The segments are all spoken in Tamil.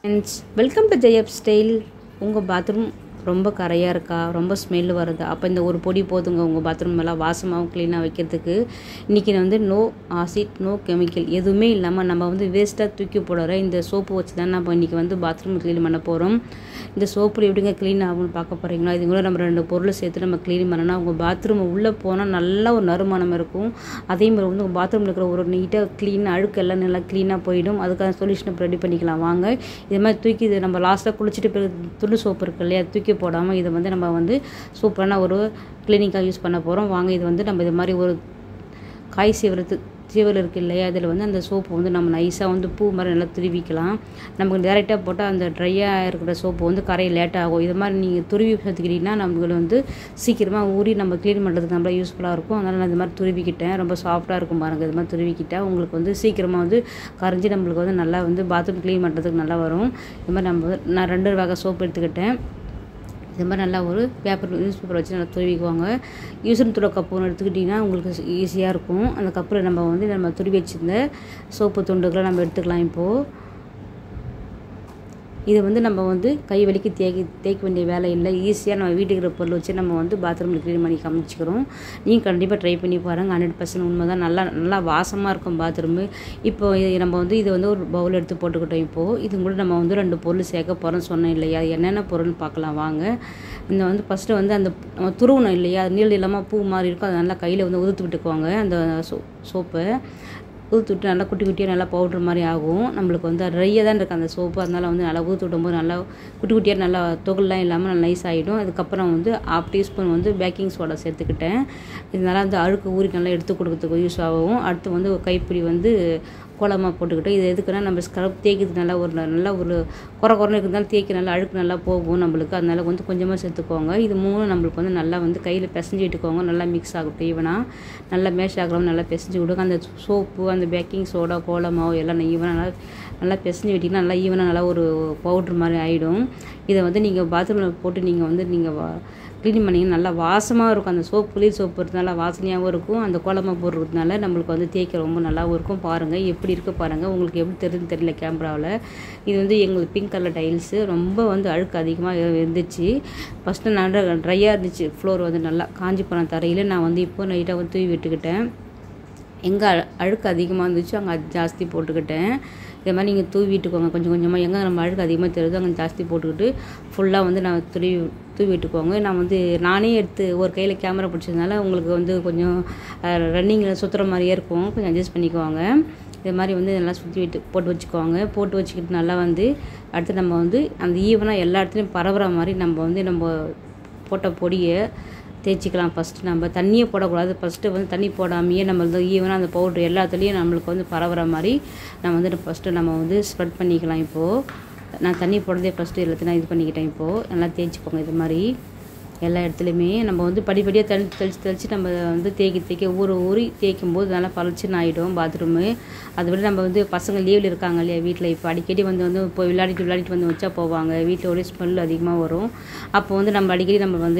ஃப்ரெண்ட்ஸ் வெல்கம் டு ஜெயப் ஸ்டைல் உங்கள் பாத்ரூம் ரொம்ப கரையாக இருக்கா ரொம்ப ஸ்மெல் வருது அப்போ இந்த ஒரு பொடி போதுங்க உங்கள் பாத்ரூம் எல்லாம் வாசமாகவும் க்ளீனாக வைக்கிறதுக்கு இன்றைக்கி வந்து நோ ஆசிட் நோ கெமிக்கல் எதுவுமே இல்லாமல் நம்ம வந்து வேஸ்ட்டாக தூக்கி போடுற இந்த சோப்பு வச்சு தான் நம்ம இன்றைக்கி வந்து பாத்ரூம் க்ளீன் பண்ண போகிறோம் இந்த சோப்பில் எப்படிங்க க்ளீன் ஆகும்னு பார்க்க போகிறீங்களா இது கூட நம்ம ரெண்டு பொருளை சேர்த்து நம்ம க்ளீன் பண்ணோன்னா உங்கள் பாத்ரூம் உள்ளே போனால் நல்ல ஒரு நறுமணம் இருக்கும் அதே மாதிரி வந்து உங்கள் பாத்ரூமில் இருக்கிற ஒரு நீட்டாக க்ளீன் அழுக்கு எல்லாம் நல்லா க்ளீனாக போயிடும் அதுக்கான சொல்யூஷனை ரெடி பண்ணிக்கலாம் வாங்க இது மாதிரி தூக்கி இது நம்ம லாஸ்ட்டாக குளிச்சுட்டு பிறகு துண்டு சோப்பு இருக்கு இல்லையா தூக்கி போடாமல் இதை வந்து நம்ம வந்து சூப்பரான ஒரு கிளினிக்காக யூஸ் பண்ண போகிறோம் வாங்க இது வந்து நம்ம இது மாதிரி ஒரு காய் சீவரத்து சீவல் இருக்குது இல்லையா அதில் வந்து அந்த சோப்பு வந்து நம்ம நைஸாக வந்து பூ மாதிரி நல்லா துருவிக்கலாம் நமக்கு டேரெக்டாக போட்டால் அந்த ட்ரையாக இருக்கிற சோப்பு வந்து கரையை லேட் ஆகும் இது மாதிரி நீங்கள் துருவி சேர்த்துக்கிட்டிங்கன்னா நம்மளுக்கு வந்து சீக்கிரமாக ஊறி நம்ம க்ளீன் பண்ணுறதுக்கு நம்மள யூஸ்ஃபுல்லாக இருக்கும் அதனால் நான் இது மாதிரி துருவிக்கிட்டேன் ரொம்ப சாஃப்ட்டாக இருக்கும் பாருங்கள் இது மாதிரி துருவிக்கிட்டால் உங்களுக்கு வந்து சீக்கிரமாக வந்து கரைஞ்சி நம்மளுக்கு வந்து நல்லா வந்து பாத்ரூம் க்ளீன் பண்ணுறதுக்கு நல்லா வரும் இது மாதிரி நம்ம வந்து- நான் ரெண்டு வகை சோப்பு எடுத்துக்கிட்டேன் இது மாதிரி நல்லா ஒரு பேப்பர் நியூஸ் பேப்பர் வச்சு நல்லா துருவிக்குவாங்க யூசன் துட கப்பு ஒன்று எடுத்துக்கிட்டிங்கன்னா உங்களுக்கு ஈஸியாக இருக்கும் அந்த கப்பில் நம்ம வந்து நம்ம துருவி வச்சிருந்த சோப்பு துண்டுகளை நம்ம எடுத்துக்கலாம் இப்போது இது வந்து நம்ம வந்து கை வலிக்கு தேய்க்க தேய்க்க வேண்டிய வேலை இல்லை ஈஸியாக நம்ம வீட்டுக்கு இருக்கிற பொருள் வச்சு நம்ம வந்து பாத்ரூமில் க்ளீன் பண்ணி காமிச்சிக்கிறோம் நீங்கள் கண்டிப்பாக ட்ரை பண்ணி பாருங்கள் ஹண்ட்ரட் பர்சன்ட் உண்மை தான் நல்லா நல்லா வாசமாக இருக்கும் பாத்ரூமு இப்போ இது நம்ம வந்து இது வந்து ஒரு பவுல் எடுத்து போட்டுக்கிட்டோம் இப்போது இது கூட நம்ம வந்து ரெண்டு பொருள் சேர்க்க போகிறோம் சொன்னேன் இல்லையா அது என்னென்ன பொருள்னு பார்க்கலாம் வாங்க இந்த வந்து ஃபஸ்ட்டு வந்து அந்த நம்ம துருவணும் இல்லையா அது நீள் இல்லாமல் பூ மாதிரி இருக்கும் அதை நல்லா கையில் வந்து உதுத்து விட்டுக்குவாங்க அந்த சோ சோப்பை ஊற்றி விட்டு நல்லா குட்டி குட்டியாக நல்லா பவுட்ரு மாதிரி ஆகும் நம்மளுக்கு வந்து ட்ரையாக தான் இருக்குது அந்த சோப்பு அதனால் வந்து நல்லா ஊற்றி விடும்போது நல்லா குட்டி குட்டியாக நல்லா தொகல்லாம் இல்லாமல் நல்லா நைஸ் ஆகிடும் அதுக்கப்புறம் வந்து ஆஃப் டீஸ்பூன் வந்து பேக்கிங் சோடா சேர்த்துக்கிட்டேன் இதனால் அந்த அழுக்கு ஊறி நல்லா எடுத்து கொடுக்கறதுக்கு யூஸ் ஆகும் அடுத்து வந்து ஒரு கைப்பிடி வந்து கோலமாக போட்டுக்கிட்டோம் இது எதுக்குன்னா நம்ம ஸ்க்ரப் தேய்க்கிறது நல்லா ஒரு நல்ல ஒரு குறை குறைன்னு இருக்கிறதால தேய்க்க நல்லா அழுக்கு நல்லா போகும் நம்மளுக்கு அதனால வந்து கொஞ்சமாக சேர்த்துக்கோங்க இது மூணு நம்மளுக்கு வந்து நல்லா வந்து கையில் பிசைஞ்சு விட்டுக்கோங்க நல்லா மிக்ஸ் ஆகட்டும் ஈவனாக நல்லா மேஷ் ஆகிறோம் நல்லா பிசைஞ்சு விடுங்க அந்த சோப்பு அந்த பேக்கிங் சோடா கோல மாவு எல்லாம் ஈவனாக நல்லா நல்லா பிசைஞ்சு விட்டிங்கன்னா நல்லா ஈவனாக நல்லா ஒரு பவுட்ரு மாதிரி ஆகிடும் இதை வந்து நீங்கள் பாத்ரூமில் போட்டு நீங்கள் வந்து நீங்கள் க்ளீன் பண்ணிங்கன்னா நல்லா வாசமாக இருக்கும் அந்த சோப் புளி சோப்பு இருக்கிறதுனால வாசனையாகவும் இருக்கும் அந்த கோலமாக போடுறதுனால நம்மளுக்கு வந்து தேய்க்க ரொம்ப நல்லாவும் இருக்கும் பாருங்கள் எப்படி இருக்கு பாருங்கள் உங்களுக்கு எப்படி தெரியுதுன்னு தெரியல கேமராவில் இது வந்து எங்களுக்கு பிங்க் கலர் டைல்ஸு ரொம்ப வந்து அழுக்கு அதிகமாக இருந்துச்சு ஃபஸ்ட்டு நல்லா ட்ரையாக இருந்துச்சு ஃப்ளோர் வந்து நல்லா காஞ்சி போன தரையில் நான் வந்து இப்போ நைட்டாக வந்து தூவி விட்டுக்கிட்டேன் எங்கே அழு அழுக்கு அதிகமாக இருந்துச்சோ அங்கே அது ஜாஸ்தி போட்டுக்கிட்டேன் இதே மாதிரி நீங்கள் தூவி விட்டுக்கோங்க கொஞ்சம் கொஞ்சமாக எங்கே நம்ம அழுக்கு அதிகமாக தெரியுதோ அங்கே ஜாஸ்தி போட்டுக்கிட்டு ஃபுல்லாக வந்து நான் துருவி தூவி விட்டுக்கோங்க நான் வந்து நானே எடுத்து ஒரு கையில் கேமரா பிடிச்சதுனால உங்களுக்கு வந்து கொஞ்சம் ரன்னிங்கில் சுற்றுற மாதிரியே இருக்கும் கொஞ்சம் அட்ஜஸ்ட் பண்ணிக்குவாங்க இது மாதிரி வந்து நல்லா சுற்றி விட்டு போட்டு வச்சுக்குவாங்க போட்டு வச்சுக்கிட்டு நல்லா வந்து அடுத்து நம்ம வந்து அந்த ஈவனாக எல்லா இடத்துலையும் பரவுற மாதிரி நம்ம வந்து நம்ம போட்ட பொடியை தேய்ச்சிக்கலாம் ஃபஸ்ட்டு நம்ம தண்ணியே போடக்கூடாது ஃபஸ்ட்டு வந்து தண்ணி போடாமையே நம்ம வந்து ஈவனாக அந்த பவுட்ரு எல்லாத்துலேயும் நம்மளுக்கு வந்து பரவுற மாதிரி நம்ம வந்து ஃபஸ்ட்டு நம்ம வந்து ஸ்ப்ரெட் பண்ணிக்கலாம் இப்போது நான் தண்ணி போடுறதே ஃபஸ்ட்டு எல்லாத்தையும் நான் இது பண்ணிக்கிட்டேன் இப்போது நல்லா தேய்ச்சிக்கோங்க இது மாதிரி எல்லா இடத்துலையுமே நம்ம வந்து படிப்படியாக தெளி தெளிச்சு தெளிச்சு நம்ம வந்து தேய்க்க தேய்க்க ஊற ஊறி தேய்க்கும் போது நல்லா பளிச்சுன்னு ஆகிடும் பாத்ரூமு அதை விட நம்ம வந்து பசங்க லீவில் இருக்காங்க இல்லையா வீட்டில் இப்போ அடிக்கடி வந்து வந்து இப்போ விளையாடிட்டு விளையாடிட்டு வந்து வச்சா போவாங்க வீட்டில் ஒரே ஸ்மெல் அதிகமாக வரும் அப்போ வந்து நம்ம அடிக்கடி நம்ம வந்து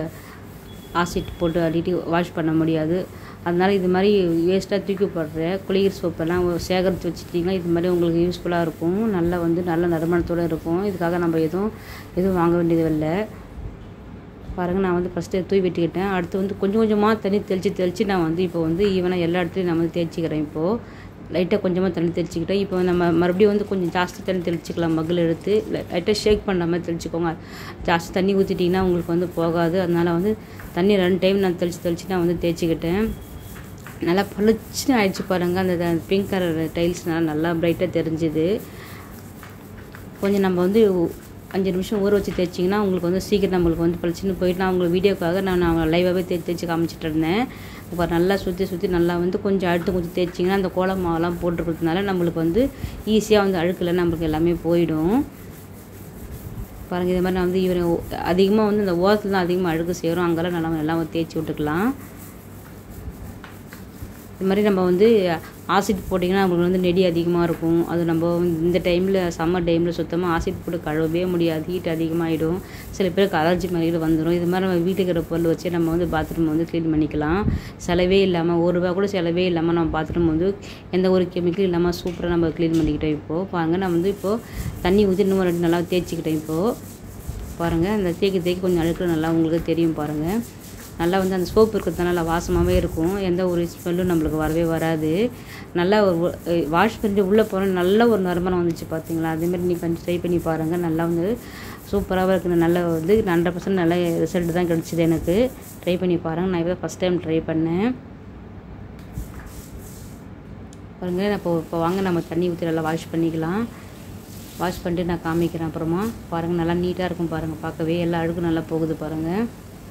ஆசிட் போட்டு அடிட்டு வாஷ் பண்ண முடியாது அதனால் இது மாதிரி வேஸ்ட்டாக தூக்கி போடுற குளிர் சோப்பெல்லாம் சேகரித்து வச்சுட்டிங்கன்னா இது மாதிரி உங்களுக்கு யூஸ்ஃபுல்லாக இருக்கும் நல்லா வந்து நல்ல நறுமணத்தோடு இருக்கும் இதுக்காக நம்ம எதுவும் எதுவும் வாங்க வேண்டியது இல்லை பாருங்கள் நான் வந்து ஃபஸ்ட்டு தூவி வெட்டிக்கிட்டேன் அடுத்து வந்து கொஞ்சம் கொஞ்சமாக தண்ணி தெளித்து தெளித்து நான் வந்து இப்போ வந்து ஈவனாக எல்லா இடத்துலையும் நான் வந்து தேய்ச்சிக்கிறேன் இப்போது லைட்டாக கொஞ்சமாக தண்ணி தெளிச்சிக்கிட்டேன் இப்போ நம்ம மறுபடியும் வந்து கொஞ்சம் ஜாஸ்தி தண்ணி தெளிச்சிக்கலாம் மகள் எடுத்து லைட்டாக ஷேக் பண்ணுற மாதிரி தெளிச்சிக்கோங்க ஜாஸ்தி தண்ணி ஊற்றிட்டிங்கன்னா உங்களுக்கு வந்து போகாது அதனால் வந்து தண்ணி ரெண்டு டைம் நான் தெளித்து தெளித்து நான் வந்து தேய்ச்சிக்கிட்டேன் நல்லா பளிச்சுன்னு ஆயிடுச்சு பாருங்கள் அந்த பிங்க் கலர் டைல்ஸ்னால நல்லா பிரைட்டாக தெரிஞ்சுது கொஞ்சம் நம்ம வந்து அஞ்சு நிமிஷம் ஊற வச்சு தேய்ச்சிங்கன்னா உங்களுக்கு வந்து சீக்கிரம் நம்மளுக்கு வந்து பளிச்சுன்னு போயிட்டு நான் உங்களுக்கு வீடியோக்காக நான் நான் லைவாகவே தேய்ச்சி தேய்ச்சி காமிச்சிட்டு இருந்தேன் இப்போ நல்லா சுற்றி சுற்றி நல்லா வந்து கொஞ்சம் அழுத்து கொஞ்சம் தேய்ச்சிங்கன்னா அந்த கோலம் மாவெல்லாம் போட்டுருக்கிறதுனால நம்மளுக்கு வந்து ஈஸியாக வந்து அழுக்கில் நம்மளுக்கு எல்லாமே போயிடும் பாருங்கள் இது மாதிரி நான் வந்து இவர் அதிகமாக வந்து இந்த ஓரத்தில் தான் அதிகமாக அழுக்கு சேரும் அங்கெல்லாம் நல்லா எல்லாம் தேய்ச்சி விட்டுக்கலாம் இது மாதிரி நம்ம வந்து ஆசிட் போட்டிங்கன்னா நம்மளுக்கு வந்து நெடி அதிகமாக இருக்கும் அது நம்ம வந்து இந்த டைமில் சம்மர் டைமில் சுத்தமாக ஆசிட் போட்டு கழுவவே முடியாது ஹீட் அதிகமாகிடும் சில பேருக்கு அலர்ஜி மாதிரி வந்துடும் இது மாதிரி நம்ம வீட்டுக்கு இருக்கிற பொருள் வச்சு நம்ம வந்து பாத்ரூம் வந்து க்ளீன் பண்ணிக்கலாம் செலவே இல்லாமல் ஒரு ரூபா கூட செலவே இல்லாமல் நம்ம பாத்ரூம் வந்து எந்த ஒரு கெமிக்கல் இல்லாமல் சூப்பராக நம்ம க்ளீன் பண்ணிக்கிட்டோம் இப்போது பாருங்கள் நான் வந்து இப்போது தண்ணி ஊற்றி இன்னும் ரெண்டு நல்லா தேய்ச்சிக்கிட்டேன் இப்போது பாருங்கள் அந்த தேய்க்க தேய்க்க கொஞ்சம் அழுக்கு நல்லா உங்களுக்கு தெரியும் பாருங்கள் நல்லா வந்து அந்த சோப்பு இருக்கிறது நல்லா வாசமாகவே இருக்கும் எந்த ஒரு ஸ்மெல்லும் நம்மளுக்கு வரவே வராது நல்லா ஒரு வாஷ் பண்ணிட்டு உள்ளே போகிற நல்ல ஒரு நறுமணம் வந்துச்சு பார்த்தீங்களா அதேமாதிரி நீங்கள் கொஞ்சம் ட்ரை பண்ணி பாருங்கள் நல்லா வந்து சூப்பராகவே இருக்குது நல்லா வந்து ஹண்ட்ரட் பர்சன்ட் நல்ல ரிசல்ட் தான் கிடச்சிது எனக்கு ட்ரை பண்ணி பாருங்கள் நான் இப்போ ஃபஸ்ட் டைம் ட்ரை பண்ணேன் பாருங்கள் நான் இப்போ இப்போ வாங்க நம்ம தண்ணி ஊற்றி நல்லா வாஷ் பண்ணிக்கலாம் வாஷ் பண்ணிட்டு நான் காமிக்கிறேன் அப்புறமா பாருங்கள் நல்லா நீட்டாக இருக்கும் பாருங்கள் பார்க்கவே எல்லா அழுக்கும் நல்லா போகுது பாருங்கள்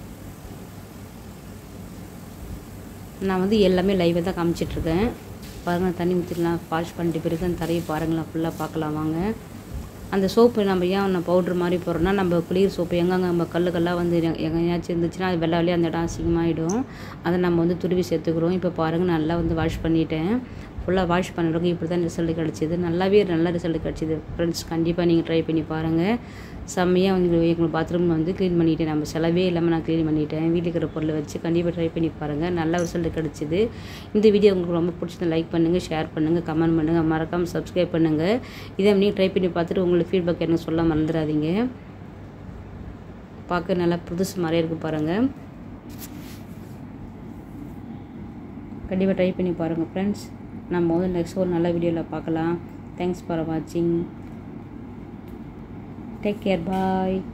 நான் வந்து எல்லாமே லைவாக தான் காமிச்சிட்ருக்கேன் பாருங்கள் தண்ணி ஊற்றிடலாம் வாஷ் பண்ணிட்டு பிறகு அந்த தரையை பாருங்களேன் ஃபுல்லாக பார்க்கலாம் வாங்க அந்த சோப்பு நம்ம ஏன் நம்ம பவுட்ரு மாதிரி போடுறோம்னா நம்ம குளிர் சோப்பு எங்கெங்கே நம்ம கல்லு கல்லாக வந்து எங்க- எங்கேயாச்சும் இருந்துச்சுன்னா அது வெள்ளை வெள்ளையாக அந்த இடம் அசிங்கமாகிடும் அதை நம்ம வந்து துருவி சேர்த்துக்கிறோம் இப்போ பாருங்கள் நல்லா வந்து வாஷ் பண்ணிட்டேன் ஃபுல்லாக வாஷ் பண்ணுறவங்க இப்படி தான் ரிசல்ட் கிடச்சிது நல்லாவே நல்ல ரிசல்ட் கிடச்சிது ஃப்ரெண்ட்ஸ் கண்டிப்பாக நீங்கள் ட்ரை பண்ணி பாருங்கள் செம்மையாக வந்து எங்கள் பாத்ரூம் வந்து க்ளீன் பண்ணிட்டேன் நம்ம செலவே இல்லாமல் நான் க்ளீன் பண்ணிட்டேன் வீட்டுக்கு இருக்கிற பொருளை வச்சு கண்டிப்பாக ட்ரை பண்ணி பாருங்கள் நல்ல ரிசல்ட் கிடச்சிது இந்த வீடியோ உங்களுக்கு ரொம்ப பிடிச்சது லைக் பண்ணுங்கள் ஷேர் பண்ணுங்கள் கமெண்ட் பண்ணுங்கள் மறக்காமல் சப்ஸ்கிரைப் பண்ணுங்கள் இதை நீங்கள் ட்ரை பண்ணி பார்த்துட்டு உங்களுக்கு ஃபீட்பேக் எனக்கு சொல்ல மறந்துடாதீங்க பார்க்க நல்லா புதுசு மாதிரியே இருக்குது பாருங்கள் கண்டிப்பாக ட்ரை பண்ணி பாருங்கள் ஃப்ரெண்ட்ஸ் நம்ம வந்து நெக்ஸ்ட் ஒரு நல்ல வீடியோவில் பார்க்கலாம் தேங்க்ஸ் ஃபார் வாட்சிங் டேக் கேர் பாய்